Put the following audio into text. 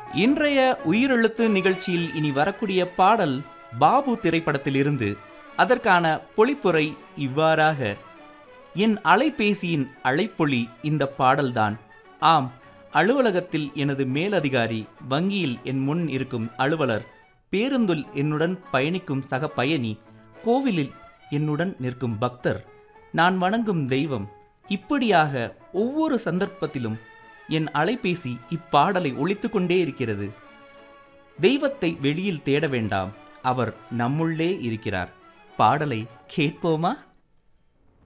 இன்றைய உயிரெழுத்து நிகழ்ச்சியில் இனி வரக்கூடிய பாடல் பாபு திரைப்படத்திலிருந்து அதற்கான பொழிப்புரை இவ்வாறாக என் அலைபேசியின் அழைப்பொலி இந்த பாடல்தான் ஆம் அலுவலகத்தில் எனது மேலதிகாரி வங்கியில் என் முன் இருக்கும் அலுவலர் பேருந்தில் என்னுடன் பயணிக்கும் சக பயணி கோவிலில் என்னுடன் நிற்கும் பக்தர் நான் வணங்கும் தெய்வம் இப்படியாக ஒவ்வொரு சந்தர்ப்பத்திலும் என் அலைபேசி இப்பாடலை ஒலித்துக் கொண்டே இருக்கிறது தெய்வத்தை வெளியில் தேட வேண்டாம் அவர் நம்முள்ளே இருக்கிறார் பாடலை கேட்போமா